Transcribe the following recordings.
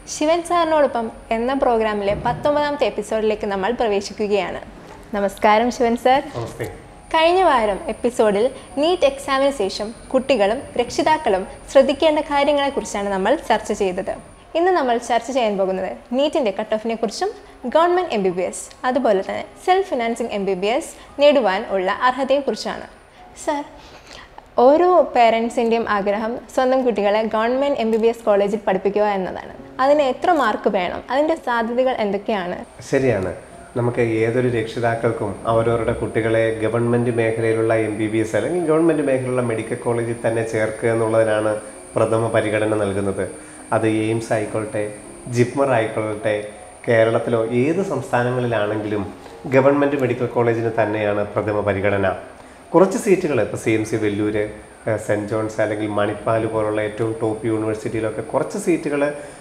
ശിവൻ സാറിനോടൊപ്പം എന്ന പ്രോഗ്രാമിലെ പത്തൊമ്പതാമത്തെ എപ്പിസോഡിലേക്ക് നമ്മൾ പ്രവേശിക്കുകയാണ് നമസ്കാരം ശിവൻ സാർ നമസ്തേ കഴിഞ്ഞ വാരം എപ്പിസോഡിൽ നീറ്റ് എക്സാമിന് ശേഷം കുട്ടികളും രക്ഷിതാക്കളും ശ്രദ്ധിക്കേണ്ട കാര്യങ്ങളെക്കുറിച്ചാണ് നമ്മൾ ചർച്ച ചെയ്തത് ഇന്ന് നമ്മൾ ചർച്ച ചെയ്യാൻ പോകുന്നത് നീറ്റിൻ്റെ കട്ട് ഓഫിനെ കുറിച്ചും government M B B S അതുപോലെ തന്നെ self financing M B B S നേടുവാൻ ഉള്ള അർഹതയെക്കുറിച്ചാണ് സർ ഓരോ പേരൻസിൻ്റെയും ആഗ്രഹം സ്വന്തം കുട്ടികളെ government M B B S കോളേജിൽ പഠിപ്പിക്കുക എന്നതാണ് അതിന് എത്ര മാർക്ക് വേണം അതിൻ്റെ സാധ്യതകൾ എന്തൊക്കെയാണ് ശരിയാണ് നമുക്ക് ഏതൊരു രക്ഷിതാക്കൾക്കും അവരവരുടെ കുട്ടികളെ ഗവൺമെൻറ് മേഖലയിലുള്ള എം ബി ബി എസ് അല്ലെങ്കിൽ ഗവൺമെൻറ് മേഖലയിലുള്ള മെഡിക്കൽ കോളേജിൽ തന്നെ ചേർക്കുക എന്നുള്ളതിനാണ് പ്രഥമ പരിഗണന നൽകുന്നത് അത് എയിംസ് ആയിക്കോട്ടെ ജിപ്മർ ആയിക്കോട്ടെ കേരളത്തിലോ ഏത് സംസ്ഥാനങ്ങളിലാണെങ്കിലും ഗവൺമെൻറ് മെഡിക്കൽ കോളേജിന് തന്നെയാണ് പ്രഥമ പരിഗണന കുറച്ച് സീറ്റുകൾ ഇപ്പോൾ C M C Vellore saint John's അല്ലെങ്കിൽ മണിപ്പാൽ പോലുള്ള ഏറ്റവും ടോപ്പ് യൂണിവേഴ്സിറ്റിയിലൊക്കെ കുറച്ച് സീറ്റുകൾ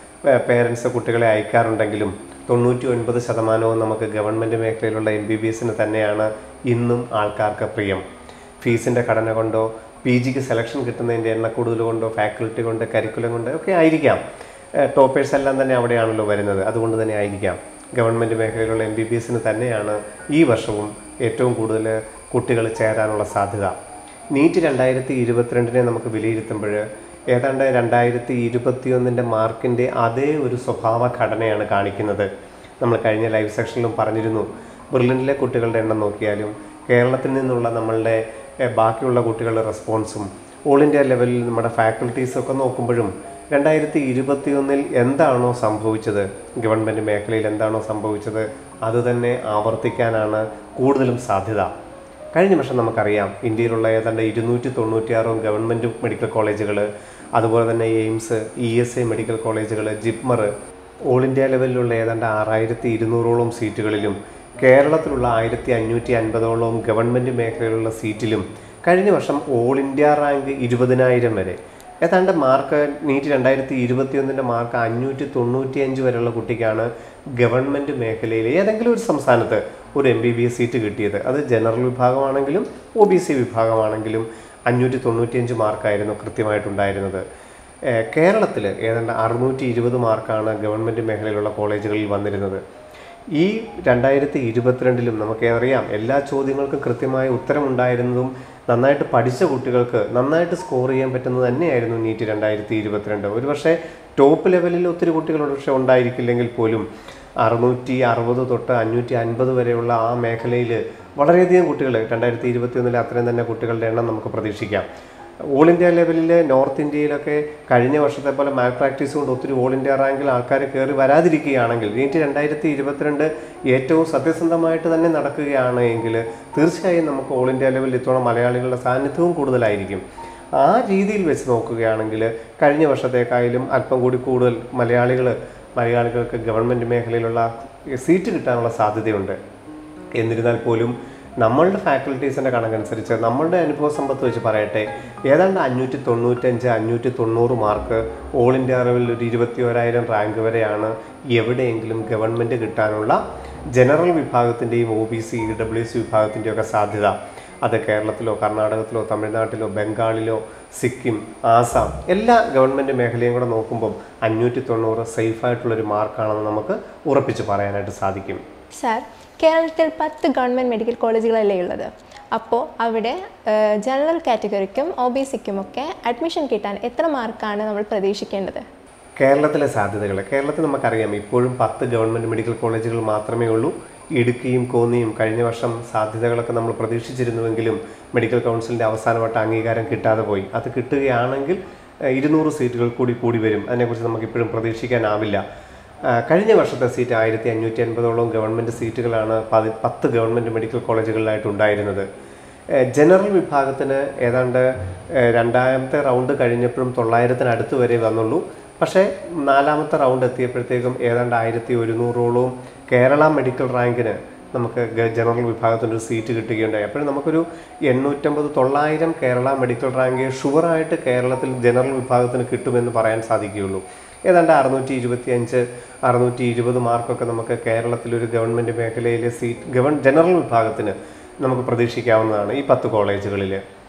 പേരൻസ് കുട്ടികളെ അയക്കാറുണ്ടെങ്കിലും തൊണ്ണൂറ്റി ഒൻപത് ശതമാനവും നമുക്ക് ഗവൺമെൻറ് മേഖലയിലുള്ള എം ബി ബി എസിന് തന്നെയാണ് ഇന്നും ആൾക്കാർക്ക് പ്രിയം ഫീസിൻ്റെ ഘടന കൊണ്ടോ പി ജിക്ക് സെലക്ഷൻ കിട്ടുന്നതിൻ്റെ എണ്ണക്കൂടുതൽ കൊണ്ടോ ഫാക്കൽറ്റി കൊണ്ട് കരിക്കുലം കൊണ്ട് ഒക്കെ ആയിരിക്കാം ടോപ്പേഴ്സ് എല്ലാം തന്നെ അവിടെയാണല്ലോ വരുന്നത് അതുകൊണ്ട് തന്നെ ആയിരിക്കാം ഗവൺമെൻറ് മേഖലയിലുള്ള എം ബി ബി എസിന് തന്നെയാണ് ഈ വർഷവും ഏറ്റവും കൂടുതൽ കുട്ടികൾ ചേരാനുള്ള സാധ്യത നീറ്റ് രണ്ടായിരത്തി ഇരുപത്തിരണ്ടിനെ നമുക്ക് വിലയിരുത്തുമ്പോൾ ഏതാണ്ട് രണ്ടായിരത്തി ഇരുപത്തിയൊന്നിൻ്റെ മാർക്കിൻ്റെ അതേ ഒരു സ്വഭാവ ഘടനയാണ് കാണിക്കുന്നത് നമ്മൾ കഴിഞ്ഞ ലൈവ് സെക്ഷനിലും പറഞ്ഞിരുന്നു ബെർലിനിലെ കുട്ടികളുടെ എണ്ണം നോക്കിയാലും കേരളത്തിൽ നിന്നുള്ള നമ്മളുടെ എഹ്, ബാക്കിയുള്ള കുട്ടികളുടെ റെസ്പോൺസും ഓൾ ഇന്ത്യ ലെവലിൽ നമ്മുടെ ഫാക്കൽറ്റീസും ഒക്കെ നോക്കുമ്പോഴും രണ്ടായിരത്തി ഇരുപത്തിയൊന്നിൽ എന്താണോ സംഭവിച്ചത് ഗവൺമെൻറ് മേഖലയിൽ എന്താണോ സംഭവിച്ചത് അതുതന്നെ ആവർത്തിക്കാനാണ് കൂടുതലും സാധ്യത കഴിഞ്ഞ വർഷം നമുക്കറിയാം ഇന്ത്യയിലുള്ള ഏതാണ്ട് ഇരുന്നൂറ്റി തൊണ്ണൂറ്റിയാറും ഗവൺമെൻറ് മെഡിക്കൽ കോളേജുകൾ അതുപോലെ തന്നെ AIIMS E S I medical കോളേജുകൾ ജിപ്മർ ഓൾ ഇന്ത്യ ലെവലിലുള്ള ഏതാണ്ട് ആറായിരത്തി ഇരുന്നൂറോളം സീറ്റുകളിലും കേരളത്തിലുള്ള ആയിരത്തി അഞ്ഞൂറ്റി അൻപതോളം ഗവൺമെൻറ് മേഖലയിലുള്ള സീറ്റിലും കഴിഞ്ഞ വർഷം ഓൾ ഇന്ത്യ റാങ്ക് ഇരുപതിനായിരം വരെ ഏതാണ്ട് മാർക്ക് നീറ്റ് രണ്ടായിരത്തി ഇരുപത്തിയൊന്നിൻ്റെ മാർക്ക് അഞ്ഞൂറ്റി തൊണ്ണൂറ്റി അഞ്ച് വരെയുള്ള കുട്ടിക്കാണ് ഗവൺമെൻറ് മേഖലയിൽ ഏതെങ്കിലും ഒരു സംസ്ഥാനത്ത് ഒരു M B B S seat കിട്ടിയത് അത് ജനറൽ വിഭാഗമാണെങ്കിലും ഒ ബി സി വിഭാഗമാണെങ്കിലും അഞ്ഞൂറ്റി തൊണ്ണൂറ്റിയഞ്ച് മാർക്കായിരുന്നു കൃത്യമായിട്ടുണ്ടായിരുന്നത് ഏഹ് കേരളത്തിൽ ഏതാണ്ട് അറുന്നൂറ്റി ഇരുപത് മാർക്കാണ് ഗവൺമെൻറ് മേഖലയിലുള്ള കോളേജുകളിൽ വന്നിരുന്നത് ഈ രണ്ടായിരത്തി ഇരുപത്തിരണ്ടിലും നമുക്കറിയാം എല്ലാ ചോദ്യങ്ങൾക്കും കൃത്യമായ ഉത്തരമുണ്ടായിരുന്നതും നന്നായിട്ട് പഠിച്ച കുട്ടികൾക്ക് നന്നായിട്ട് സ്കോർ ചെയ്യാൻ പറ്റുന്നത് തന്നെയായിരുന്നു നീറ്റ് രണ്ടായിരത്തി ഇരുപത്തിരണ്ട് ഒരു പക്ഷേ ടോപ്പ് ലെവലിൽ ഒത്തിരി കുട്ടികൾ പക്ഷേ ഉണ്ടായിരിക്കില്ലെങ്കിൽ പോലും അറുന്നൂറ്റി അറുപത് തൊട്ട് അഞ്ഞൂറ്റി അൻപത് വരെയുള്ള ആ മേഖലയിൽ വളരെയധികം കുട്ടികൾ രണ്ടായിരത്തി ഇരുപത്തി ഒന്നിൽ അത്രയും തന്നെ കുട്ടികളുടെ എണ്ണം നമുക്ക് പ്രതീക്ഷിക്കാം ഓൾ ഇന്ത്യ ലെവലിൽ നോർത്ത് ഇന്ത്യയിലൊക്കെ കഴിഞ്ഞ വർഷത്തെ പോലെ മാൽ പ്രാക്ടീസ് കൊണ്ട് ഒത്തിരി ഓൾ ഇന്ത്യ റാങ്കിൽ ആൾക്കാർ കയറി വരാതിരിക്കുകയാണെങ്കിൽ നീറ്റ് രണ്ടായിരത്തി ഇരുപത്തിരണ്ട് ഏറ്റവും സത്യസന്ധമായിട്ട് തന്നെ നടക്കുകയാണ് എങ്കിൽ തീർച്ചയായും നമുക്ക് ഓൾ ഇന്ത്യ ലെവലിൽ ഇത്തവണ മലയാളികളുടെ സാന്നിധ്യവും കൂടുതലായിരിക്കും ആ രീതിയിൽ വെച്ച് നോക്കുകയാണെങ്കിൽ കഴിഞ്ഞ വർഷത്തേക്കായാലും അല്പം കൂടി കൂടുതൽ മലയാളികൾ മലയാളികൾക്ക് ഗവൺമെൻറ് മേഖലയിലുള്ള സീറ്റ് കിട്ടാനുള്ള സാധ്യതയുണ്ട് എന്നിരുന്നാൽ പോലും നമ്മളുടെ ഫാക്കൽറ്റീസിൻ്റെ കണക്കനുസരിച്ച് നമ്മളുടെ അനുഭവ സമ്പത്ത് വെച്ച് പറയട്ടെ ഏതാണ്ട് അഞ്ഞൂറ്റി തൊണ്ണൂറ്റഞ്ച് അഞ്ഞൂറ്റി തൊണ്ണൂറ് മാർക്ക് ഓൾ ഇന്ത്യ ലെവലിൽ ഒരു ഇരുപത്തി ഓരായിരം റാങ്ക് വരെയാണ് എവിടെയെങ്കിലും ഗവൺമെൻറ് കിട്ടാനുള്ള ജനറൽ വിഭാഗത്തിൻ്റെയും O B C E W C വിഭാഗത്തിൻ്റെയും ഒക്കെ സാധ്യത അത് കേരളത്തിലോ കർണാടകത്തിലോ തമിഴ്നാട്ടിലോ ബംഗാളിലോ സിക്കിം ആസാം എല്ലാ ഗവൺമെൻറ് മേഖലയും കൂടെ നോക്കുമ്പം അഞ്ഞൂറ്റി തൊണ്ണൂറ് സേഫായിട്ടുള്ളൊരു മാർക്കാണെന്ന് നമുക്ക് ഉറപ്പിച്ച് പറയാനായിട്ട് സാധിക്കും സാർ കേരളത്തിൽ പത്ത് ഗവൺമെൻറ് മെഡിക്കൽ കോളേജുകളല്ലേ ഉള്ളത് അപ്പോൾ അവിടെ ഏഹ്, ജനറൽ കാറ്റഗറിക്കും ഒ ബി സിക്കും ഒക്കെ അഡ്മിഷൻ കിട്ടാൻ എത്ര മാർക്കാണ് നമ്മൾ പ്രതീക്ഷിക്കേണ്ടത് കേരളത്തിലെ സാധ്യതകൾ കേരളത്തിൽ നമുക്കറിയാം ഇപ്പോഴും പത്ത് ഗവൺമെൻറ് മെഡിക്കൽ കോളേജുകൾ മാത്രമേ ഉള്ളൂ ഇടുക്കിയും കോന്നിയും കഴിഞ്ഞ വർഷം സാധ്യതകളൊക്കെ നമ്മൾ പ്രതീക്ഷിച്ചിരുന്നുവെങ്കിലും മെഡിക്കൽ കൗൺസിലിൻ്റെ അവസാനവട്ട അംഗീകാരം കിട്ടാതെ പോയി അത് കിട്ടുകയാണെങ്കിൽ ഏഹ്, ഇരുന്നൂറ് സീറ്റുകൾ കൂടി കൂടി വരും അതിനെക്കുറിച്ച് നമുക്ക് ഇപ്പോഴും പ്രതീക്ഷിക്കാനാവില്ല ആ, കഴിഞ്ഞ വർഷത്തെ സീറ്റ് ആയിരത്തി അഞ്ഞൂറ്റി അൻപതോളം ഗവൺമെൻറ് സീറ്റുകളാണ് പതി പത്ത് ഗവൺമെൻറ് മെഡിക്കൽ കോളേജുകളിലായിട്ട് ഉണ്ടായിരുന്നത് ഏഹ് ജനറൽ വിഭാഗത്തിന് ഏതാണ്ട് ഏഹ് രണ്ടാമത്തെ റൗണ്ട് കഴിഞ്ഞപ്പോഴും തൊള്ളായിരത്തിന് അടുത്ത് വരെ വന്നുള്ളൂ പക്ഷേ നാലാമത്തെ റൗണ്ട് എത്തിയപ്പോഴത്തേക്കും ഏതാണ്ട് ആയിരത്തി ഒരുന്നൂറോളവും കേരള മെഡിക്കൽ റാങ്കിന് നമുക്ക് ഗ- ജനറൽ വിഭാഗത്തിൻ്റെ ഒരു സീറ്റ് കിട്ടുകയുണ്ടായി അപ്പോഴും നമുക്കൊരു എണ്ണൂറ്റമ്പത് തൊള്ളായിരം കേരള മെഡിക്കൽ റാങ്ക് ഷുവറായിട്ട് കേരളത്തിൽ ജനറൽ വിഭാഗത്തിന് കിട്ടുമെന്ന് പറയാൻ സാധിക്കുകയുള്ളൂ ഏതാണ്ട് അറുന്നൂറ്റി ഇരുപത്തി അഞ്ച് അറുന്നൂറ്റി ഇരുപത് മാർക്കൊക്കെ നമുക്ക് കേരളത്തിലൊരു ഗവൺമെൻറ് മേഖലയിലെ സീറ്റ് ഗവൺ ജനറൽ വിഭാഗത്തിന് നമുക്ക് പ്രതീക്ഷിക്കാവുന്നതാണ് ഈ പത്ത് കോളേജുകളിൽ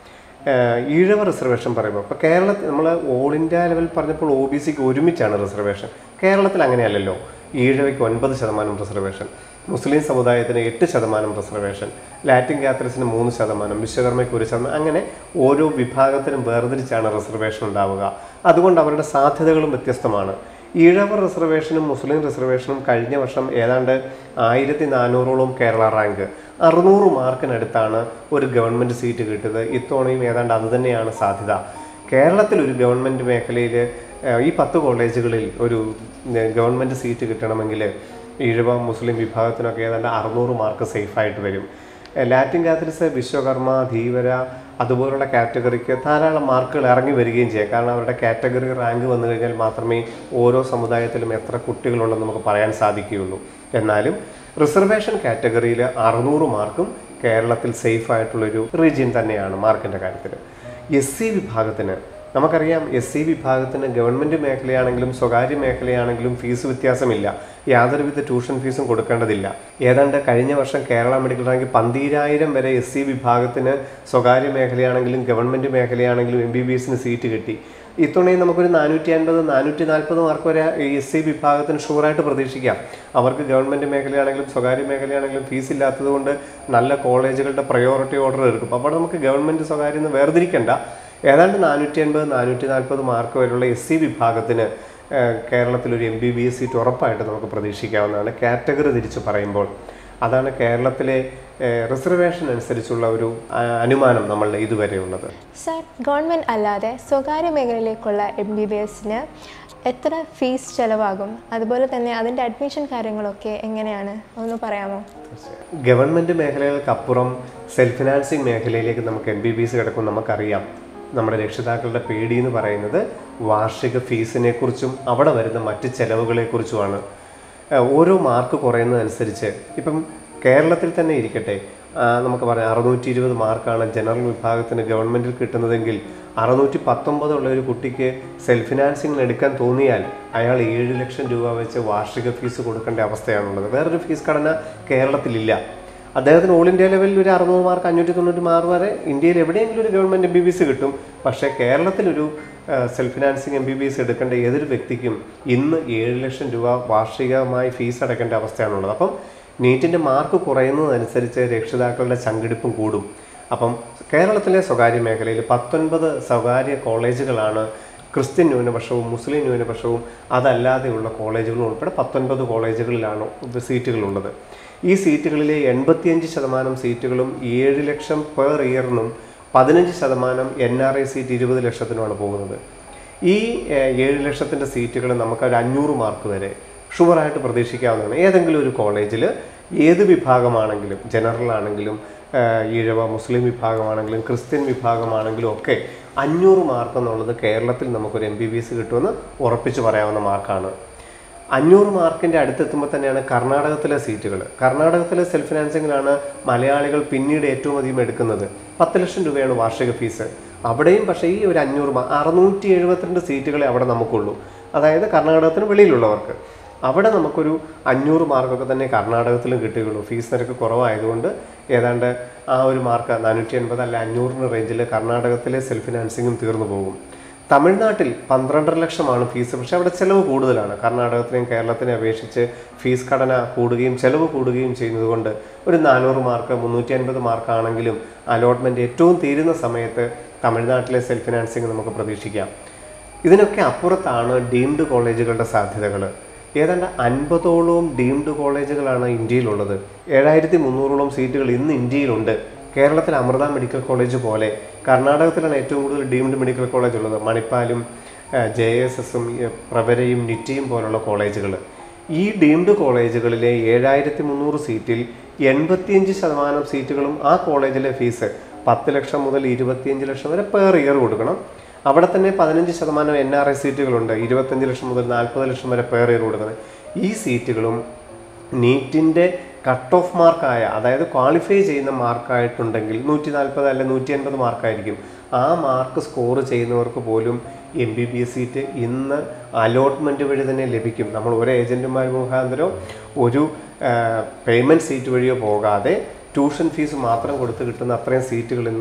ഏഹ് ഈഴവ റിസർവേഷൻ പറയുമ്പോൾ ഇപ്പോൾ കേരളത്തിൽ നമ്മൾ ഓൾ ഇന്ത്യ ലെവൽ പറഞ്ഞപ്പോൾ ഒ ബി സിക്ക് ഒരുമിച്ചാണ് റിസർവേഷൻ കേരളത്തിൽ അങ്ങനെയല്ലല്ലോ ഈഴവയ്ക്ക് ഒൻപത് ശതമാനം റിസർവേഷൻ മുസ്ലിം സമുദായത്തിന് എട്ട് ശതമാനം റിസർവേഷൻ ലാറ്റിൻ കാത്തലിസിന് മൂന്ന് ശതമാനം വിശ്വകർമ്മയ്ക്ക് ഒരു ശതമാനം അങ്ങനെ ഓരോ വിഭാഗത്തിനും വേർതിരിച്ചാണ് റിസർവേഷൻ ഉണ്ടാവുക അതുകൊണ്ട് അവരുടെ സാധ്യതകളും വ്യത്യസ്തമാണ് ഈഴവ റിസർവേഷനും മുസ്ലിം റിസർവേഷനും കഴിഞ്ഞ വർഷം ഏതാണ്ട് ആയിരത്തി നാനൂറോളം കേരള റാങ്ക് അറുന്നൂറ് മാർക്കിനടുത്താണ് ഒരു ഗവൺമെൻറ് സീറ്റ് കിട്ടിയത് ഇത്തവണയും ഏതാണ്ട് അതുതന്നെയാണ് സാധ്യത കേരളത്തിൽ ഒരു ഗവൺമെൻറ് മേഖലയിൽ ഈ പത്ത് കോളേജുകളിൽ ഒരു ഗവൺമെൻറ് സീറ്റ് കിട്ടണമെങ്കിൽ ഈഴവ മുസ്ലിം വിഭാഗത്തിനൊക്കെ ഏതാണ്ട് അറുന്നൂറ് മാർക്ക് സേഫായിട്ട് വരും ഏഹ് ലാറ്റിൻ കാത്തലിസ് വിശ്വകർമ്മ ധീവര അതുപോലുള്ള കാറ്റഗറിക്ക് ധാരാളം മാർക്കുകൾ ഇറങ്ങി വരികയും ചെയ്യാം കാരണം അവരുടെ കാറ്റഗറി റാങ്ക് വന്നു കഴിഞ്ഞാൽ മാത്രമേ ഓരോ സമുദായത്തിലും എത്ര കുട്ടികളുണ്ടെന്ന് നമുക്ക് പറയാൻ സാധിക്കുകയുള്ളൂ എന്നാലും റിസർവേഷൻ കാറ്റഗറിയിൽ അറുന്നൂറ് മാർക്കും കേരളത്തിൽ സേഫ് ആയിട്ടുള്ളൊരു റീജിയൻ തന്നെയാണ് മാർക്കിൻ്റെ കാര്യത്തിൽ എസ് സി വിഭാഗത്തിന് നമുക്കറിയാം എസ് സി വിഭാഗത്തിന് ഗവൺമെൻറ് മേഖലയാണെങ്കിലും സ്വകാര്യ മേഖലയാണെങ്കിലും ഫീസ് വ്യത്യാസമില്ല യാതൊരുവിധ ട്യൂഷൻ ഫീസും കൊടുക്കേണ്ടതില്ല ഏതാണ്ട് കഴിഞ്ഞ വർഷം കേരള മെഡിക്കൽ റാങ്ക് പന്തീരായിരം വരെ എസ് സി വിഭാഗത്തിന് സ്വകാര്യ മേഖലയാണെങ്കിലും ഗവൺമെൻറ് മേഖലയാണെങ്കിലും എം ബി ബി എസിന് സീറ്റ് കിട്ടി ഇത്തവണയും നമുക്കൊരു നാനൂറ്റി അൻപത് നാനൂറ്റി നാൽപ്പത് മാർക്ക് വരെ ഈ എസ് സി വിഭാഗത്തിന് ഷുവറായിട്ട് പ്രതീക്ഷിക്കാം അവർക്ക് ഗവൺമെൻറ് മേഖലയാണെങ്കിലും സ്വകാര്യ മേഖലയാണെങ്കിലും ഫീസ് ഇല്ലാത്തത് കൊണ്ട് നല്ല കോളേജുകളുടെ പ്രയോറിറ്റി ഓർഡർ എടുക്കും അപ്പോൾ നമുക്ക് ഗവൺമെൻറ് സ്വകാര്യം എന്ന് വേർതിരിക്കേണ്ട ഏതാണ്ട് നാനൂറ്റി അൻപത് നാനൂറ്റി നാൽപ്പത് മാർക്ക് വരെയുള്ള എസ് സി വിഭാഗത്തിന് ഏഹ്, കേരളത്തിലൊരു M B B S seat ഉറപ്പായിട്ട് നമുക്ക് പ്രതീക്ഷിക്കാവുന്നതാണ് കാറ്റഗറി തിരിച്ച് പറയുമ്പോൾ അതാണ് കേരളത്തിലെ ഏഹ്, റിസർവേഷൻ അനുസരിച്ചുള്ള ഒരു ആ, അനുമാനം നമ്മളുടെ ഇതുവരെ ഉള്ളത് സർ ഗവൺമെൻറ് അല്ലാതെ സ്വകാര്യ മേഖലയിലേക്കുള്ള എം ബി ബി എസിന് എത്ര ഫീസ് ചിലവാകും അതുപോലെ തന്നെ അതിൻ്റെ അഡ്മിഷൻ കാര്യങ്ങളൊക്കെ എങ്ങനെയാണ് ഒന്ന് പറയാമോ ഗവൺമെൻറ് മേഖലകൾക്കപ്പുറം സെൽഫ് ഫിനാൻസിങ് മേഖലയിലേക്ക് നമുക്ക് എം ബി ബി എസ് കിടക്കും നമുക്കറിയാം നമ്മുടെ രക്ഷിതാക്കളുടെ പേടി എന്ന് പറയുന്നത് വാർഷിക ഫീസിനെ കുറിച്ചും അവിടെ വരുന്ന മറ്റ് ചെലവുകളെക്കുറിച്ചുമാണ് ഏഹ് ഓരോ മാർക്ക് കുറയുന്നതനുസരിച്ച് ഇപ്പം കേരളത്തിൽ തന്നെ ഇരിക്കട്ടെ ആ, നമുക്ക് പറയാം അറുന്നൂറ്റി ഇരുപത് മാർക്കാണ് ജനറൽ വിഭാഗത്തിന് ഗവൺമെൻറ്റിൽ കിട്ടുന്നതെങ്കിൽ അറുന്നൂറ്റി പത്തൊമ്പതുള്ള ഒരു കുട്ടിക്ക് സെൽഫ് ഫിനാൻസിങ്ങിന് എടുക്കാൻ തോന്നിയാൽ അയാൾ ഏഴ് ലക്ഷം രൂപ വെച്ച് വാർഷിക ഫീസ് കൊടുക്കേണ്ട അവസ്ഥയാണുള്ളത് വേറൊരു ഫീസ് ഘടന കേരളത്തിലില്ല അദ്ദേഹത്തിന് ഓൾ ഇന്ത്യ ലെവലിൽ ഒരു അറുന്നൂറ് മാർക്ക് അഞ്ഞൂറ്റി തൊണ്ണൂറ്റി മാർക്ക് വരെ ഇന്ത്യയിൽ എവിടെയെങ്കിലും ഒരു government M B B S കിട്ടും പക്ഷേ കേരളത്തിലൊരു self financing M B B S എടുക്കേണ്ട ഏതൊരു വ്യക്തിക്കും ഇന്ന് ഏഴ് ലക്ഷം രൂപ വാർഷികമായി ഫീസ് അടയ്ക്കേണ്ട അവസ്ഥയാണുള്ളത് അപ്പം നീറ്റിൻ്റെ മാർക്ക് കുറയുന്നതനുസരിച്ച് രക്ഷിതാക്കളുടെ ചങ്കിടിപ്പും കൂടും അപ്പം കേരളത്തിലെ സ്വകാര്യ മേഖലയിൽ പത്തൊൻപത് സ്വകാര്യ കോളേജുകളാണ് ക്രിസ്ത്യൻ ന്യൂനപക്ഷവും മുസ്ലിം ന്യൂനപക്ഷവും അതല്ലാതെയുള്ള കോളേജുകളും ഉൾപ്പെടെ പത്തൊൻപത് കോളേജുകളിലാണ് സീറ്റുകളുള്ളത് ഈ സീറ്റുകളിലെ എൺപത്തിയഞ്ച് ശതമാനം സീറ്റുകളും ഏഴ് ലക്ഷം പെർ ഇയറിനും പതിനഞ്ച് ശതമാനം എൻ ആർ ഐ സീറ്റ് ഇരുപത് ലക്ഷത്തിനുമാണ് പോകുന്നത് ഈ ഏഹ്, ഏഴ് ലക്ഷത്തിൻ്റെ സീറ്റുകൾ നമുക്ക് ഒരു അഞ്ഞൂറ് മാർക്ക് വരെ ഷുവറായിട്ട് പ്രതീക്ഷിക്കാവുന്നതാണ് ഏതെങ്കിലും ഒരു കോളേജിൽ ഏത് വിഭാഗമാണെങ്കിലും ജനറൽ ആണെങ്കിലും ഏഹ്, ഈഴവ മുസ്ലിം വിഭാഗമാണെങ്കിലും ക്രിസ്ത്യൻ വിഭാഗമാണെങ്കിലും ഒക്കെ അഞ്ഞൂറ് മാർക്ക് എന്നുള്ളത് കേരളത്തിൽ നമുക്കൊരു എം ബി ബി എസ് കിട്ടുമെന്ന് ഉറപ്പിച്ച് പറയാവുന്ന മാർക്കാണ് അഞ്ഞൂറ് മാർക്കിൻ്റെ അടുത്തെത്തുമ്പോൾ തന്നെയാണ് കർണാടകത്തിലെ സീറ്റുകൾ കർണാടകത്തിലെ സെൽഫ് ഫിനാൻസിങ്ങിലാണ് മലയാളികൾ പിന്നീട് ഏറ്റവും അധികം എടുക്കുന്നത് പത്ത് ലക്ഷം രൂപയാണ് വാർഷിക ഫീസ് അവിടെയും പക്ഷേ ഈ ഒരു അഞ്ഞൂറ് മാ അറുന്നൂറ്റി എഴുപത്തിരണ്ട് സീറ്റുകളെ അവിടെ നമുക്കുള്ളൂ അതായത് കർണാടകത്തിന് വെളിയിലുള്ളവർക്ക് അവിടെ നമുക്കൊരു അഞ്ഞൂറ് മാർക്കൊക്കെ തന്നെ കർണാടകത്തിലും കിട്ടുകയുള്ളൂ ഫീസ് നിരക്ക് കുറവായതുകൊണ്ട് ഏതാണ്ട് ആ ഒരു മാർക്ക് നാനൂറ്റി എൺപത് അല്ല അഞ്ഞൂറിന് റേഞ്ചിൽ കർണാടകത്തിലെ സെൽഫ് ഫിനാൻസിങ്ങും തീർന്നു പോകും തമിഴ്നാട്ടിൽ പന്ത്രണ്ടര ലക്ഷമാണ് ഫീസ് പക്ഷെ അവിടെ ചെലവ് കൂടുതലാണ് കർണാടകത്തിനെയും കേരളത്തിനെയും അപേക്ഷിച്ച് ഫീസ് ഘടന കൂടുകയും ചെലവ് കൂടുകയും ചെയ്യുന്നതുകൊണ്ട് ഒരു നാനൂറ് മാർക്ക് മുന്നൂറ്റി അൻപത് മാർക്കാണെങ്കിലും അലോട്ട്മെൻറ്റ് ഏറ്റവും തീരുന്ന സമയത്ത് തമിഴ്നാട്ടിലെ സെൽഫ് ഫിനാൻസിങ് നമുക്ക് പ്രതീക്ഷിക്കാം ഇതിനൊക്കെ അപ്പുറത്താണ് ഡീംഡ് കോളേജുകളുടെ സാധ്യതകൾ ഏതാണ്ട് അൻപതോളം ഡീംഡ് കോളേജുകളാണ് ഇന്ത്യയിലുള്ളത് ഏഴായിരത്തി മുന്നൂറോളം സീറ്റുകൾ ഇന്ന് ഇന്ത്യയിലുണ്ട് കേരളത്തിൽ അമൃത മെഡിക്കൽ കോളേജ് പോലെ കർണാടകത്തിലാണ് ഏറ്റവും കൂടുതൽ ഡീംഡ് മെഡിക്കൽ കോളേജ് ഉള്ളത് മണിപ്പാലും ജെ എസ് എസും പ്രവരയും നിറ്റയും പോലുള്ള കോളേജുകൾ ഈ ഡീംഡ് കോളേജുകളിലെ ഏഴായിരത്തി മുന്നൂറ് സീറ്റിൽ എൺപത്തിയഞ്ച് ശതമാനം സീറ്റുകളും ആ കോളേജിലെ ഫീസ് പത്ത് ലക്ഷം മുതൽ ഇരുപത്തിയഞ്ച് ലക്ഷം വരെ പെർ ഇയർ കൊടുക്കണം അവിടെ തന്നെ പതിനഞ്ച് ശതമാനം എൻ ആർ ഐ സീറ്റുകളുണ്ട് ഇരുപത്തഞ്ച് ലക്ഷം മുതൽ നാൽപ്പത് ലക്ഷം വരെ പെർ ഇയർ കൊടുക്കുന്നത് ഈ സീറ്റുകളും നീറ്റിൻ്റെ കട്ട് ഓഫ് മാർക്കായ അതായത് ക്വാളിഫൈ ചെയ്യുന്ന മാർക്കായിട്ടുണ്ടെങ്കിൽ നൂറ്റി നാൽപ്പത് അല്ലെ നൂറ്റി അൻപത് മാർക്കായിരിക്കും ആ മാർക്ക് സ്കോർ ചെയ്യുന്നവർക്ക് പോലും M B B S seat ഇന്ന് അലോട്ട്മെൻറ്റ് വഴി തന്നെ ലഭിക്കും നമ്മൾ ഒരു ഏജൻറ്റുമാർ മുഖാന്തരം ഒരു പേയ്മെൻറ്റ് സീറ്റ് വഴിയോ പോകാതെ ട്യൂഷൻ ഫീസ് മാത്രം കൊടുത്ത് കിട്ടുന്ന അത്രയും സീറ്റുകൾ ഇന്ന്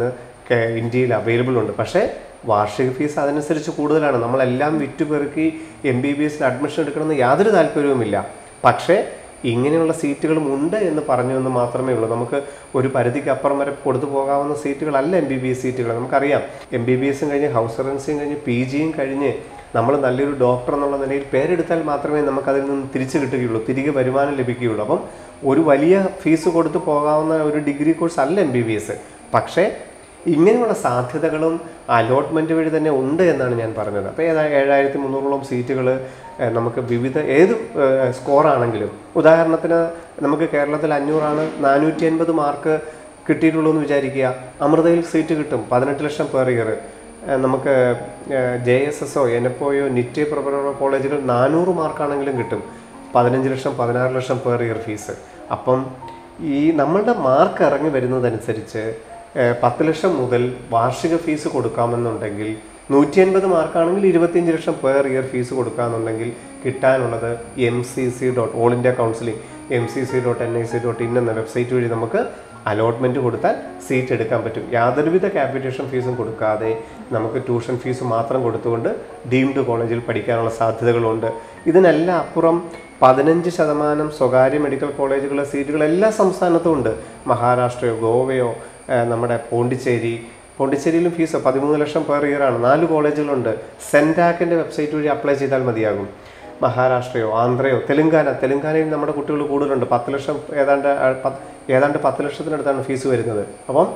കേ- ഇന്ത്യയിൽ അവൈലബിൾ ഉണ്ട് പക്ഷേ വാർഷിക ഫീസ് അതനുസരിച്ച് കൂടുതലാണ് നമ്മളെല്ലാം വിറ്റുപെറുക്കി എം ബി ബി എസിൽ അഡ്മിഷൻ എടുക്കണമെന്ന് യാതൊരു താല്പര്യവുമില്ല പക്ഷേ ഇങ്ങനെയുള്ള സീറ്റുകളും ഉണ്ട് എന്ന് പറഞ്ഞു എന്ന് മാത്രമേ ഉള്ളൂ നമുക്ക് ഒരു പരിധിക്ക് അപ്പുറം വരെ കൊടുത്തു പോകാവുന്ന സീറ്റുകളല്ല എം ബി ബി എസ് സീറ്റുകൾ നമുക്കറിയാം എം ബി ബി എസും കഴിഞ്ഞ് ഹൗസ് സർവൻസിയും കഴിഞ്ഞ് പി ജിയും കഴിഞ്ഞ് നമ്മൾ നല്ലൊരു ഡോക്ടർ എന്നുള്ള നിലയിൽ പേരെടുത്താൽ മാത്രമേ നമുക്ക് അതിൽ നിന്ന് തിരിച്ചു കിട്ടുകയുള്ളൂ തിരികെ വരുമാനം ലഭിക്കുകയുള്ളൂ അപ്പം ഒരു വലിയ ഫീസ് കൊടുത്ത് പോകാവുന്ന ഒരു ഡിഗ്രി കോഴ്സ് അല്ല എം ബി ബി എസ് പക്ഷേ ഇങ്ങനെയുള്ള സാധ്യതകളും അലോട്ട്മെന്റ് വഴി തന്നെ ഉണ്ട് എന്നാണ് ഞാൻ പറഞ്ഞത് അപ്പോൾ ഏതാ ഏഴായിരത്തി മുന്നൂറോളം സീറ്റുകൾ നമുക്ക് വിവിധ ഏത് സ്കോർ ആണെങ്കിലും ഉദാഹരണത്തിന് നമുക്ക് കേരളത്തിൽ അഞ്ഞൂറാണ് നാനൂറ്റി അൻപത് മാർക്ക് കിട്ടിയിട്ടുള്ളൂ എന്ന് വിചാരിക്കുക അമൃതയിൽ സീറ്റ് കിട്ടും പതിനെട്ട് ലക്ഷം പെർ ഇയർ നമുക്ക് ജെ എസ് എസോ എൻ എഫ് ഒയോ നിറ്റ് പ്രൊഫറോ കോളേജുകൾ നാനൂറ് മാർക്കാണെങ്കിലും കിട്ടും പതിനഞ്ച് ലക്ഷം പതിനാറ് ലക്ഷം പെർ ഇയർ ഫീസ് അപ്പം ഈ നമ്മളുടെ മാർക്ക് ഇറങ്ങി വരുന്നതനുസരിച്ച് ഏഹ്, പത്ത് ലക്ഷം മുതൽ വാർഷിക ഫീസ് കൊടുക്കാമെന്നുണ്ടെങ്കിൽ നൂറ്റി അൻപത് മാർക്കാണെങ്കിൽ ഇരുപത്തിയഞ്ച് ലക്ഷം പെർ ഇയർ ഫീസ് കൊടുക്കാമെന്നുണ്ടെങ്കിൽ കിട്ടാനുള്ളത് M C C dot all India counselling M C C dot N I C dot in എന്ന വെബ്സൈറ്റ് വഴി നമുക്ക് അലോട്ട്മെന്റ് കൊടുത്താൽ സീറ്റ് എടുക്കാൻ പറ്റും യാതൊരുവിധ ക്യാപിറ്റേഷൻ ഫീസും കൊടുക്കാതെ നമുക്ക് ട്യൂഷൻ ഫീസ് മാത്രം കൊടുത്തുകൊണ്ട് ഡീംഡ് കോളേജിൽ പഠിക്കാനുള്ള സാധ്യതകളുണ്ട് ഇതിനെല്ലാം അപ്പുറം പതിനഞ്ച് ശതമാനം സ്വകാര്യ മെഡിക്കൽ കോളേജുകളിലെ സീറ്റുകൾ എല്ലാ സംസ്ഥാനത്തും ഉണ്ട് മഹാരാഷ്ട്രയോ ഗോവയോ ഏഹ് നമ്മുടെ പോണ്ടിച്ചേരി പോണ്ടിച്ചേരിയിലും ഫീസ് പതിമൂന്ന് ലക്ഷം പെർ ഇയർ ആണ് നാല് കോളേജുകളുണ്ട് സെൻറ്റാക്കിൻ്റെ വെബ്സൈറ്റ് വഴി അപ്ലൈ ചെയ്താൽ മതിയാകും മഹാരാഷ്ട്രയോ ആന്ധ്രയോ തെലുങ്കാന തെലുങ്കാനയിൽ നമ്മുടെ കുട്ടികൾ കൂടുതലുണ്ട് പത്ത് ലക്ഷം ഏതാണ്ട് ആ, പത്ത്- ഏതാണ്ട് പത്ത് ലക്ഷത്തിനടുത്താണ് ഫീസ് വരുന്നത് അപ്പം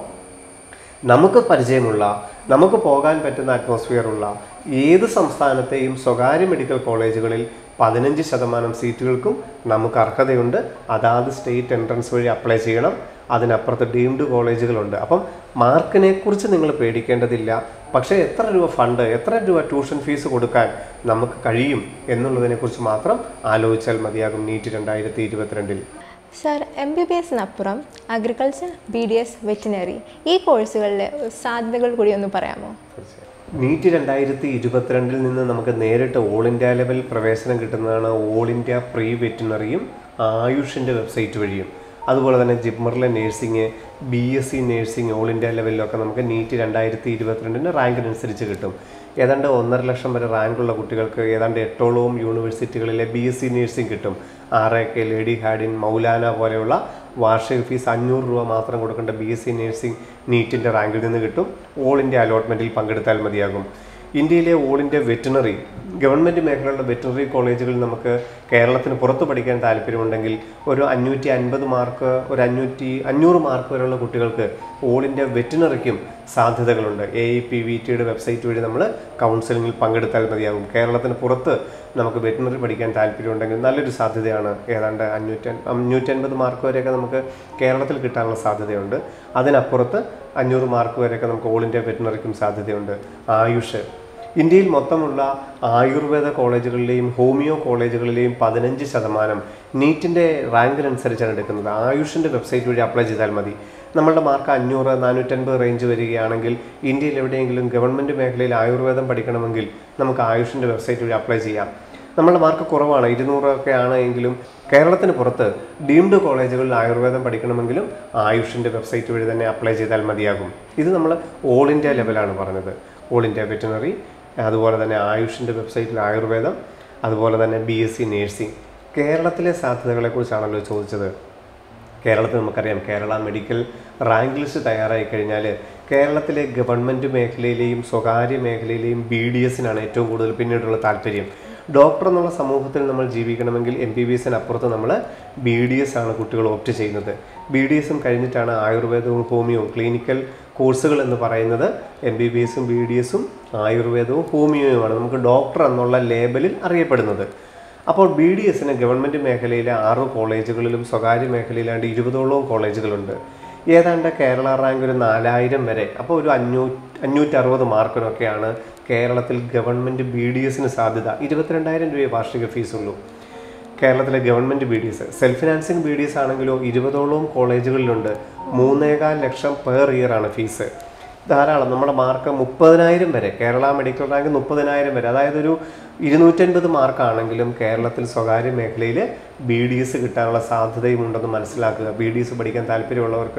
നമുക്ക് പരിചയമുള്ള നമുക്ക് പോകാൻ പറ്റുന്ന അറ്റ്മോസ്ഫിയറുള്ള ഏത് സംസ്ഥാനത്തെയും സ്വകാര്യ മെഡിക്കൽ കോളേജുകളിൽ പതിനഞ്ച് ശതമാനം സീറ്റുകൾക്കും നമുക്ക് അർഹതയുണ്ട് അതാത് സ്റ്റേറ്റ് എൻട്രൻസ് വഴി അപ്ലൈ ചെയ്യണം അതിനപ്പുറത്ത് ഡീംഡ് കോളേജുകളുണ്ട് അപ്പം മാർക്കിനെ കുറിച്ച് നിങ്ങൾ പേടിക്കേണ്ടതില്ല പക്ഷേ എത്ര രൂപ ഫണ്ട് എത്ര രൂപ ട്യൂഷൻ ഫീസ് കൊടുക്കാൻ നമുക്ക് കഴിയും എന്നുള്ളതിനെക്കുറിച്ച് മാത്രം ആലോചിച്ചാൽ മതിയാകും നീറ്റ് രണ്ടായിരത്തി ഇരുപത്തിരണ്ടിൽ സർ എം ബി ബി എസിനപ്പുറം agriculture B D S veterinary ഈ കോഴ്സുകളിലെ സാധ്യതകൾ കൂടി ഒന്ന് പറയാമോ നീറ്റ് രണ്ടായിരത്തി ഇരുപത്തിരണ്ടിൽ നിന്ന് നമുക്ക് നേരിട്ട് ഓൾ ഇന്ത്യ ലെവൽ പ്രവേശനം കിട്ടുന്നതാണ് ഓൾ ഇന്ത്യ പ്രീ വെറ്റിനറിയും ആയുഷിൻ്റെ വെബ്സൈറ്റ് വഴിയും അതുപോലെ തന്നെ ജിപ്മറിലെ nursing B S C nursing all India ലെവലിലൊക്കെ നമുക്ക് നീറ്റ് രണ്ടായിരത്തി ഇരുപത്തിരണ്ടിന് റാങ്കിനനുസരിച്ച് കിട്ടും ഏതാണ്ട് ഒന്നര ലക്ഷം വരെ റാങ്കുള്ള കുട്ടികൾക്ക് ഏതാണ്ട് എട്ടോളവും യൂണിവേഴ്സിറ്റികളിലെ ബി എസ് സി നേഴ്സിംഗ് കിട്ടും R A K lady Hardinge Maulana പോലെയുള്ള വാർഷിക ഫീസ് അഞ്ഞൂറ് രൂപ മാത്രം കൊടുക്കേണ്ട ബി എസ് സി നേഴ്സിംഗ് നീറ്റിൻ്റെ റാങ്കിൽ നിന്ന് കിട്ടും ഓൾ ഇന്ത്യ അലോട്ട്മെൻറ്റിൽ പങ്കെടുത്താൽ മതിയാകും ഇന്ത്യയിലെ ഓൾ ഇന്ത്യ വെറ്റിനറി ഗവൺമെൻറ് മേഖലയുള്ള വെറ്റിനറി കോളേജുകളിൽ നമുക്ക് കേരളത്തിന് പുറത്ത് പഠിക്കാൻ താല്പര്യമുണ്ടെങ്കിൽ ഒരു അഞ്ഞൂറ്റി അൻപത് മാർക്ക് ഒരു അഞ്ഞൂറ്റി അഞ്ഞൂറ് മാർക്ക് വരെയുള്ള കുട്ടികൾക്ക് ഓൾ ഇന്ത്യ വെറ്റിനറിക്കും സാധ്യതകളുണ്ട് എ ഇ പി വി ടിയുടെ വെബ്സൈറ്റ് വഴി നമ്മൾ കൗൺസിലിങ്ങിൽ പങ്കെടുത്താൽ മതിയാകും കേരളത്തിന് പുറത്ത് നമുക്ക് വെറ്റിനറി പഠിക്കാൻ താല്പര്യമുണ്ടെങ്കിൽ നല്ലൊരു സാധ്യതയാണ് ഏതാണ്ട് അഞ്ഞൂറ്റി അഞ്ഞൂറ്റൻപത് മാർക്ക് വരെയൊക്കെ നമുക്ക് കേരളത്തിൽ കിട്ടാനുള്ള സാധ്യതയുണ്ട് അതിനപ്പുറത്ത് അഞ്ഞൂറ് മാർക്ക് വരെയൊക്കെ നമുക്ക് ഓൾ ഇന്ത്യ വെറ്റിനറിക്കും സാധ്യതയുണ്ട് ആയുഷ് ഇന്ത്യയിൽ മൊത്തമുള്ള ആയുർവേദ കോളേജുകളിലെയും ഹോമിയോ കോളേജുകളിലെയും പതിനഞ്ച് ശതമാനം നീറ്റിൻ്റെ റാങ്കിനനുസരിച്ചാണ് എടുക്കുന്നത് ആയുഷിൻ്റെ വെബ്സൈറ്റ് വഴി അപ്ലൈ ചെയ്താൽ മതി നമ്മളുടെ മാർക്ക് അഞ്ഞൂറ് നാനൂറ്റൻപത് റേഞ്ച് വരികയാണെങ്കിൽ ഇന്ത്യയിൽ എവിടെയെങ്കിലും ഗവൺമെൻറ് മേഖലയിൽ ആയുർവേദം പഠിക്കണമെങ്കിൽ നമുക്ക് ആയുഷിൻ്റെ വെബ്സൈറ്റ് വഴി അപ്ലൈ ചെയ്യാം നമ്മളുടെ മാർക്ക് കുറവാണ് ഇരുന്നൂറൊക്കെ ആണ് എങ്കിലും കേരളത്തിന് പുറത്ത് ഡീംഡ് കോളേജുകളിൽ ആയുർവേദം പഠിക്കണമെങ്കിലും ആയുഷിൻ്റെ വെബ്സൈറ്റ് വഴി തന്നെ അപ്ലൈ ചെയ്താൽ മതിയാകും ഇത് നമ്മൾ ഓൾ ഇന്ത്യ ലെവലാണ് പറഞ്ഞത് ഓൾ ഇന്ത്യ വെറ്റിനറി അതുപോലെ തന്നെ ആയുഷിൻ്റെ വെബ്സൈറ്റിൽ ആയുർവേദം അതുപോലെ തന്നെ ബി എസ് സി നേഴ്സിംഗ് കേരളത്തിലെ സാധ്യതകളെക്കുറിച്ചാണല്ലോ ചോദിച്ചത് കേരളത്തിൽ നമുക്കറിയാം കേരള മെഡിക്കൽ റാങ്ക് ലിസ്റ്റ് തയ്യാറായി കഴിഞ്ഞാൽ കേരളത്തിലെ ഗവൺമെൻറ് മേഖലയിലെയും സ്വകാര്യ മേഖലയിലെയും ബി ഡി എസിനാണ് ഏറ്റവും കൂടുതൽ പിന്നീടുള്ള താല്പര്യം ഡോക്ടർ എന്നുള്ള സമൂഹത്തിൽ നമ്മൾ ജീവിക്കണമെങ്കിൽ എം ബി ബി എസിന് അപ്പുറത്ത് നമ്മൾ ബി ഡി എസ് ആണ് കുട്ടികൾ ഓപ്റ്റ് ചെയ്യുന്നത് ബി ഡി എസും കഴിഞ്ഞിട്ടാണ് ആയുർവേദവും ഹോമിയോവും ക്ലിനിക്കൽ കോഴ്സുകൾ എന്ന് പറയുന്നത് എം ബി ബി എസും ബി ഡി എസും ആയുർവേദവും ഹോമിയോയുമാണ് നമുക്ക് ഡോക്ടർ എന്നുള്ള ലേബലിൽ അറിയപ്പെടുന്നത് അപ്പോൾ ബി ഡി എസിന് ഗവൺമെൻറ് മേഖലയിലെ ആറ് കോളേജുകളിലും സ്വകാര്യ മേഖലയിലാണ്ട് ഇരുപതോളവും കോളേജുകളുണ്ട് ഏതാണ്ട് കേരള റാങ്ക് ഒരു നാലായിരം വരെ അപ്പോൾ ഒരു അഞ്ഞൂ അഞ്ഞൂറ്ററുപത് മാർക്കിനൊക്കെയാണ് കേരളത്തിൽ ഗവൺമെൻറ് ബി ഡി എസിന് സാധ്യത ഇരുപത്തിരണ്ടായിരം രൂപയെ വാർഷിക ഫീസുള്ളൂ കേരളത്തിലെ government B D S self financing B D S ആണെങ്കിലോ ഇരുപതോളവും കോളേജുകളിലുണ്ട് മൂന്നേകാൽ ലക്ഷം പെർ ഇയർ ആണ് ഫീസ് ധാരാളം നമ്മുടെ മാർക്ക് മുപ്പതിനായിരം വരെ കേരള മെഡിക്കൽ റാങ്ക് മുപ്പതിനായിരം വരെ അതായത് ഒരു ഇരുന്നൂറ്റൻപത് മാർക്കാണെങ്കിലും കേരളത്തിൽ സ്വകാര്യ മേഖലയിൽ ബി ഡി എസ് കിട്ടാനുള്ള സാധ്യതയും ഉണ്ടെന്ന് മനസ്സിലാക്കുക ബി ഡി എസ് പഠിക്കാൻ താല്പര്യമുള്ളവർക്ക്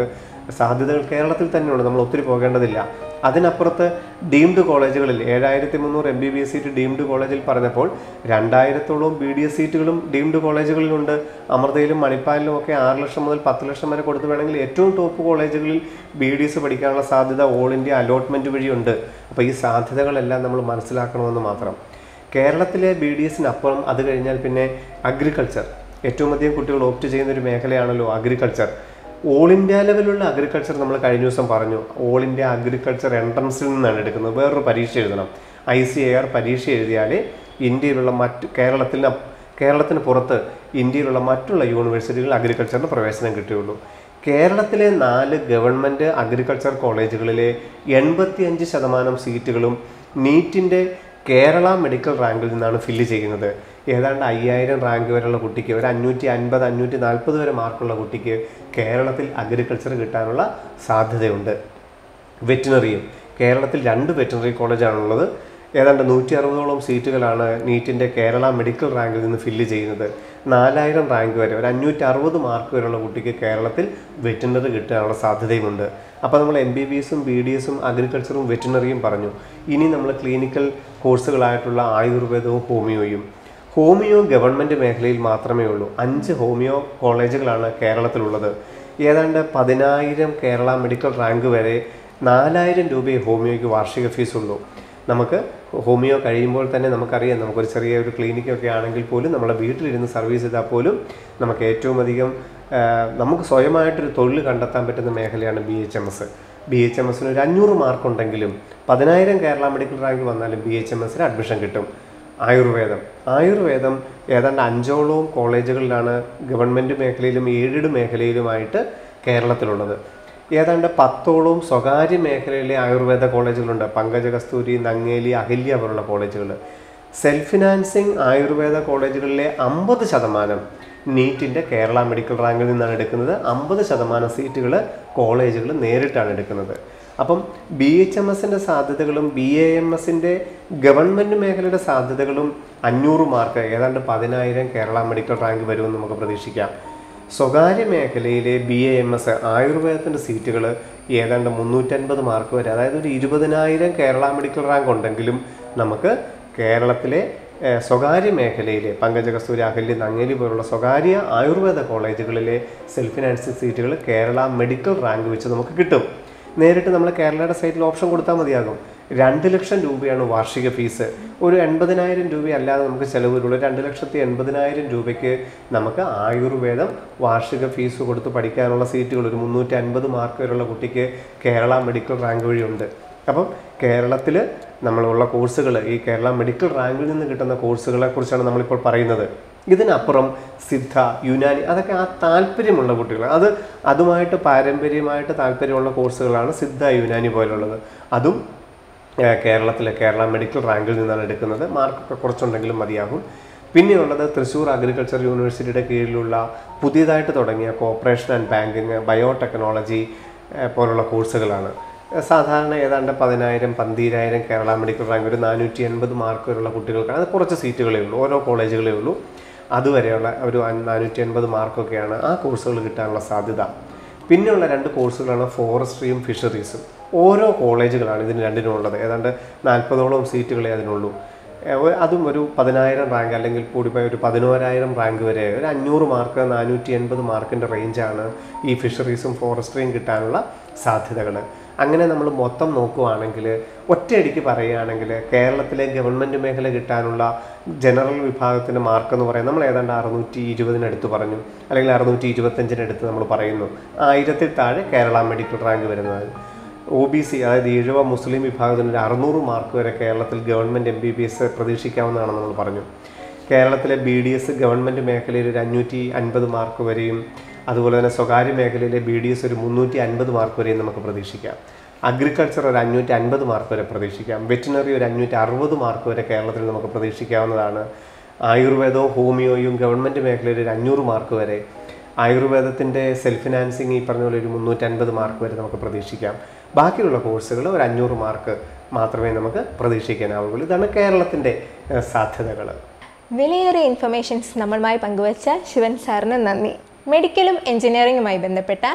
സാധ്യതകൾ കേരളത്തിൽ തന്നെയുണ്ട് നമ്മൾ ഒത്തിരി പോകേണ്ടതില്ല അതിനപ്പുറത്ത് ഡീംഡ് കോളേജുകളിൽ ഏഴായിരത്തി മുന്നൂറ് M B B S seat deemed കോളേജിൽ പറഞ്ഞപ്പോൾ രണ്ടായിരത്തോളം ബി ഡി എസ് സീറ്റുകളും ഡീംഡ് കോളേജുകളിലുണ്ട് അമൃതയിലും മണിപ്പാലിലും ഒക്കെ ആറ് ലക്ഷം മുതൽ പത്ത് ലക്ഷം വരെ കൊടുത്ത് വേണമെങ്കിൽ ഏറ്റവും ടോപ്പ് കോളേജുകളിൽ ബി ഡി എസ് പഠിക്കാനുള്ള സാധ്യത ഓൾ ഇന്ത്യ അലോട്ട്മെൻറ്റ് വഴിയുണ്ട് അപ്പോൾ ഈ സാധ്യതകളെല്ലാം നമ്മൾ മനസ്സിലാക്കണമെന്ന് മാത്രം കേരളത്തിലെ ബി ഡി എസിനപ്പുറം അത് കഴിഞ്ഞാൽ പിന്നെ അഗ്രികൾച്ചർ ഏറ്റവും അധികം കുട്ടികൾ ഓപ്റ്റ് ചെയ്യുന്ന ഒരു മേഖലയാണല്ലോ അഗ്രികൾച്ചർ ഓൾ ഇന്ത്യ ലെവലുള്ള അഗ്രികൾച്ചർ നമ്മൾ കഴിഞ്ഞ ദിവസം പറഞ്ഞു ഓൾ ഇന്ത്യ അഗ്രികൾച്ചർ എൻട്രൻസിൽ നിന്നാണ് എടുക്കുന്നത് വേറൊരു പരീക്ഷ എഴുതണം ഐ സി എ ആർ പരീക്ഷ എഴുതിയാലേ ഇന്ത്യയിലുള്ള മറ്റ് കേരളത്തിന് കേരളത്തിന് പുറത്ത് ഇന്ത്യയിലുള്ള മറ്റുള്ള യൂണിവേഴ്സിറ്റികളിൽ അഗ്രികൾച്ചറിന് പ്രവേശനം കിട്ടുകയുള്ളൂ കേരളത്തിലെ നാല് ഗവൺമെൻറ് അഗ്രികൾച്ചർ കോളേജുകളിലെ എൺപത്തിയഞ്ച് ശതമാനം സീറ്റുകളും നീറ്റിൻ്റെ കേരള മെഡിക്കൽ റാങ്കിൽ നിന്നാണ് ഫില്ല് ചെയ്യുന്നത് ഏതാണ്ട് അയ്യായിരം റാങ്ക് വരെയുള്ള കുട്ടിക്ക് ഒരു അഞ്ഞൂറ്റി അൻപത് അഞ്ഞൂറ്റി നാൽപ്പത് വരെ മാർക്കുള്ള കുട്ടിക്ക് കേരളത്തിൽ അഗ്രികൾച്ചർ കിട്ടാനുള്ള സാധ്യതയുണ്ട് വെറ്റിനറിയും കേരളത്തിൽ രണ്ട് വെറ്റിനറി കോളേജാണുള്ളത് ഏതാണ്ട് നൂറ്റി അറുപതോളം സീറ്റുകളാണ് നീറ്റിൻ്റെ കേരള മെഡിക്കൽ റാങ്കിൽ നിന്ന് ഫില്ല് ചെയ്യുന്നത് നാലായിരം റാങ്ക് വരെ ഒരു അഞ്ഞൂറ്റി അറുപത് മാർക്ക് വരെയുള്ള കുട്ടിക്ക് കേരളത്തിൽ വെറ്റിനറി കിട്ടാനുള്ള സാധ്യതയുമുണ്ട് അപ്പോൾ നമ്മൾ എം ബി ബി എസും ബി ഡി എസും അഗ്രികൾച്ചറും വെറ്റിനറിയും പറഞ്ഞു ഇനി നമ്മൾ ക്ലിനിക്കൽ കോഴ്സുകളായിട്ടുള്ള ആയുർവേദവും ഹോമിയോയും ഹോമിയോ ഗവൺമെൻറ് മേഖലയിൽ മാത്രമേ ഉള്ളൂ അഞ്ച് ഹോമിയോ കോളേജുകളാണ് കേരളത്തിലുള്ളത് ഏതാണ്ട് പതിനായിരം കേരള മെഡിക്കൽ റാങ്ക് വരെ നാലായിരം രൂപയെ ഹോമിയോയ്ക്ക് വാർഷിക ഫീസ് ഉള്ളൂ നമുക്ക് ഹോമിയോ കഴിയുമ്പോൾ തന്നെ നമുക്കറിയാം നമുക്കൊരു ചെറിയ ഒരു ക്ലിനിക്കൊക്കെ ആണെങ്കിൽ പോലും നമ്മളെ വീട്ടിലിരുന്ന് സർവീസ് ചെയ്താൽ പോലും നമുക്ക് ഏറ്റവും അധികം ആ, നമുക്ക് സ്വയമായിട്ടൊരു തൊഴിൽ കണ്ടെത്താൻ പറ്റുന്ന മേഖലയാണ് B H M S B H M എസിന് ഒരു അഞ്ഞൂറ് മാർക്ക് ഉണ്ടെങ്കിലും പതിനായിരം കേരള മെഡിക്കൽ റാങ്ക് വന്നാലും ബി എച്ച് എം എസിന് അഡ്മിഷൻ കിട്ടും ആയുർവേദം ആയുർവേദം ഏതാണ്ട് അഞ്ചോളവും കോളേജുകളിലാണ് ഗവൺമെൻറ് മേഖലയിലും എയ്ഡഡ് മേഖലയിലുമായിട്ട് കേരളത്തിലുള്ളത് ഏതാണ്ട് പത്തോളവും സ്വകാര്യ മേഖലയിലെ ആയുർവേദ കോളേജുകളുണ്ട് പങ്കജ കസ്തൂരി നങ്ങേലി അഹില്യ പോലുള്ള കോളേജുകൾ സെൽഫ് ഫിനാൻസിങ് ആയുർവേദ കോളേജുകളിലെ അമ്പത് ശതമാനം നീറ്റിൻ്റെ കേരള മെഡിക്കൽ റാങ്കിൽ നിന്നാണ് എടുക്കുന്നത് അമ്പത് ശതമാനം സീറ്റുകൾ കോളേജുകൾ നേരിട്ടാണ് എടുക്കുന്നത് അപ്പം ബി എച്ച് എം എസിൻ്റെ സാധ്യതകളും ബി എ എം എസിൻ്റെ ഗവൺമെൻറ് മേഖലയുടെ സാധ്യതകളും അഞ്ഞൂറ് മാർക്ക് ഏതാണ്ട് പതിനായിരം കേരള മെഡിക്കൽ റാങ്ക് വരുമെന്ന് നമുക്ക് പ്രതീക്ഷിക്കാം സ്വകാര്യ മേഖലയിലെ ബി എ എം എസ് ആയുർവേദത്തിൻ്റെ സീറ്റുകൾ ഏതാണ്ട് മുന്നൂറ്റൻപത് മാർക്ക് വരെ അതായത് ഒരു ഇരുപതിനായിരം കേരള മെഡിക്കൽ റാങ്ക് ഉണ്ടെങ്കിലും നമുക്ക് കേരളത്തിലെ ഏഹ്, സ്വകാര്യ മേഖലയിലെ പങ്കജ കസ്തൂരി അഹല്യ നങ്ങേലി പോലുള്ള സ്വകാര്യ ആയുർവേദ കോളേജുകളിലെ സെൽഫ് ഫിനാൻസിങ് സീറ്റുകൾ കേരള മെഡിക്കൽ റാങ്ക് വെച്ച് നമുക്ക് കിട്ടും നേരിട്ട് നമ്മൾ കേരളയുടെ സൈറ്റിൽ ഓപ്ഷൻ കൊടുത്താൽ മതിയാകും രണ്ട് ലക്ഷം രൂപയാണ് വാർഷിക ഫീസ് ഒരു എൺപതിനായിരം രൂപയല്ലാതെ നമുക്ക് ചിലവ് വരുള്ളൂ രണ്ട് ലക്ഷത്തി എൺപതിനായിരം രൂപയ്ക്ക് നമുക്ക് ആയുർവേദം വാർഷിക ഫീസ് കൊടുത്ത് പഠിക്കാനുള്ള സീറ്റുകൾ ഒരു മുന്നൂറ്റി അൻപത് മാർക്ക് വരെയുള്ള കുട്ടിക്ക് കേരള മെഡിക്കൽ റാങ്ക് വഴിയുണ്ട് അപ്പം കേരളത്തിൽ നമ്മളുള്ള കോഴ്സുകൾ ഈ കേരള മെഡിക്കൽ റാങ്കിൽ നിന്ന് കിട്ടുന്ന കോഴ്സുകളെ കുറിച്ചാണ് നമ്മളിപ്പോൾ പറയുന്നത് ഇതിനപ്പുറം സിദ്ധ യുനാനി അതൊക്കെ ആ താല്പര്യമുള്ള കുട്ടികൾ അത് അതുമായിട്ട് പാരമ്പര്യമായിട്ട് താല്പര്യമുള്ള കോഴ്സുകളാണ് സിദ്ധ യുനാനി പോലുള്ളത് അതും ഏഹ്, കേരളത്തിലെ കേരള മെഡിക്കൽ റാങ്കിൽ നിന്നാണ് എടുക്കുന്നത് മാർക്കൊക്കെ കുറച്ചുണ്ടെങ്കിലും മതിയാകും പിന്നെയുള്ളത് തൃശ്ശൂർ അഗ്രികൾച്ചർ യൂണിവേഴ്സിറ്റിയുടെ കീഴിലുള്ള പുതിയതായിട്ട് തുടങ്ങിയ കോപ്പറേഷൻ ആൻഡ് ബാങ്കിങ് ബയോടെക്നോളജി ഏഹ്, പോലുള്ള കോഴ്സുകളാണ് ഏഹ്, സാധാരണ ഏതാണ്ട് പതിനായിരം പന്തീരായിരം കേരള മെഡിക്കൽ റാങ്ക് ഒരു നാനൂറ്റി എൺപത് മാർക്ക് വരെയുള്ള കുട്ടികൾക്കാണ് അത് കുറച്ച് സീറ്റുകളേ ഉള്ളൂ ഓരോ കോളേജുകളേ ഉള്ളൂ അതുവരെയുള്ള ഒരു അൻ- നാനൂറ്റി എൺപത് മാർക്കൊക്കെയാണ് ആ കോഴ്സുകൾ കിട്ടാനുള്ള സാധ്യത പിന്നെയുള്ള രണ്ട് കോഴ്സുകളാണ് ഫോറസ്ട്രിയും ഫിഷറീസും ഓരോ കോളേജുകളാണ് ഇതിന് രണ്ടിനും ഉള്ളത് ഏതാണ്ട് നാൽപ്പതോളം സീറ്റുകളെ അതിനുള്ളൂ ഏ, ഒ- അതും ഒരു പതിനായിരം റാങ്ക് അല്ലെങ്കിൽ കൂടിപ്പോയി ഒരു പതിനോരായിരം റാങ്ക് വരെ ഒരു അഞ്ഞൂറ് മാർക്ക് നാനൂറ്റി എൺപത് മാർക്കിൻ്റെ റേഞ്ചാണ് ഈ ഫിഷറീസും ഫോറസ്ട്രിയും കിട്ടാനുള്ള സാധ്യതകൾ അങ്ങനെ നമ്മൾ മൊത്തം നോക്കുവാണെങ്കിൽ ഒറ്റയടിക്ക് പറയുകയാണെങ്കിൽ കേരളത്തിലെ ഗവൺമെൻറ് മേഖല കിട്ടാനുള്ള ജനറൽ വിഭാഗത്തിൻ്റെ മാർക്ക് എന്ന് പറയുന്നത് നമ്മൾ ഏതാണ്ട് അറുന്നൂറ്റി ഇരുപതിനടുത്ത് പറഞ്ഞു അല്ലെങ്കിൽ അറുന്നൂറ്റി ഇരുപത്തഞ്ചിനടുത്ത് നമ്മൾ പറയുന്നു ആയിരത്തിൽ താഴെ കേരള മെഡിക്കൽ റാങ്ക് വരുന്നത് ഒ ബി സി അതായത് ഈഴവ മുസ്ലിം വിഭാഗത്തിന് ഒരു അറുന്നൂറ് മാർക്ക് വരെ കേരളത്തിൽ government M B B S പ്രതീക്ഷിക്കാവുന്നതാണെന്ന് നമ്മൾ പറഞ്ഞു കേരളത്തിലെ ബി ഡി എസ് ഗവൺമെൻറ് മേഖലയിൽ ഒരു അഞ്ഞൂറ്റി അൻപത് മാർക്ക് വരെയും അതുപോലെ തന്നെ സ്വകാര്യ മേഖലയിലെ ബി ഡി എസ് ഒരു മുന്നൂറ്റി അൻപത് മാർക്ക് വരെയും നമുക്ക് പ്രതീക്ഷിക്കാം അഗ്രികൾച്ചർ ഒരു അഞ്ഞൂറ്റി അൻപത് മാർക്ക് വരെ പ്രതീക്ഷിക്കാം വെറ്റിനറി ഒരു അഞ്ഞൂറ്റി അറുപത് മാർക്ക് വരെ കേരളത്തിൽ നമുക്ക് പ്രതീക്ഷിക്കാവുന്നതാണ് ആയുർവേദവും ഹോമിയോയും ഗവൺമെൻറ് മേഖലയിൽ ഒരു അഞ്ഞൂറ് മാർക്ക് വരെ ആയുർവേദത്തിൻ്റെ സെൽഫ് ഫിനാൻസിങ് ഈ പറഞ്ഞ പോലെ ഒരു മുന്നൂറ്റൻപത് മാർക്ക് വരെ നമുക്ക് പ്രതീക്ഷിക്കാം ബാക്കിയുള്ള കോഴ്സുകൾ ഒരു അഞ്ഞൂറ് മാർക്ക് മാത്രമേ നമുക്ക് പ്രതീക്ഷിക്കാനാവുകയുള്ളൂ ഇതാണ് കേരളത്തിൻ്റെ സാധ്യതകൾ വിലയേറിയ ഇൻഫർമേഷൻസ് നമ്മളുമായി പങ്കുവച്ച ശിവൻ സാറിന് നന്ദി മെഡിക്കലും എഞ്ചിനീയറിംഗുമായി ബന്ധപ്പെട്ട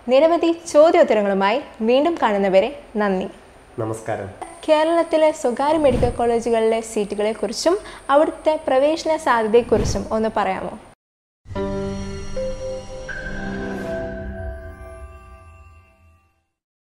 നിരവധി ചോദ്യോത്തരങ്ങളുമായി വീണ്ടും കാണുന്നവരെ നന്ദി നമസ്കാരം കേരളത്തിലെ സ്വകാര്യ മെഡിക്കൽ കോളേജുകളിലെ സീറ്റുകളെക്കുറിച്ചും അവിടുത്തെ പ്രവേശന സാധ്യതയെക്കുറിച്ചും ഒന്ന് പറയാമോ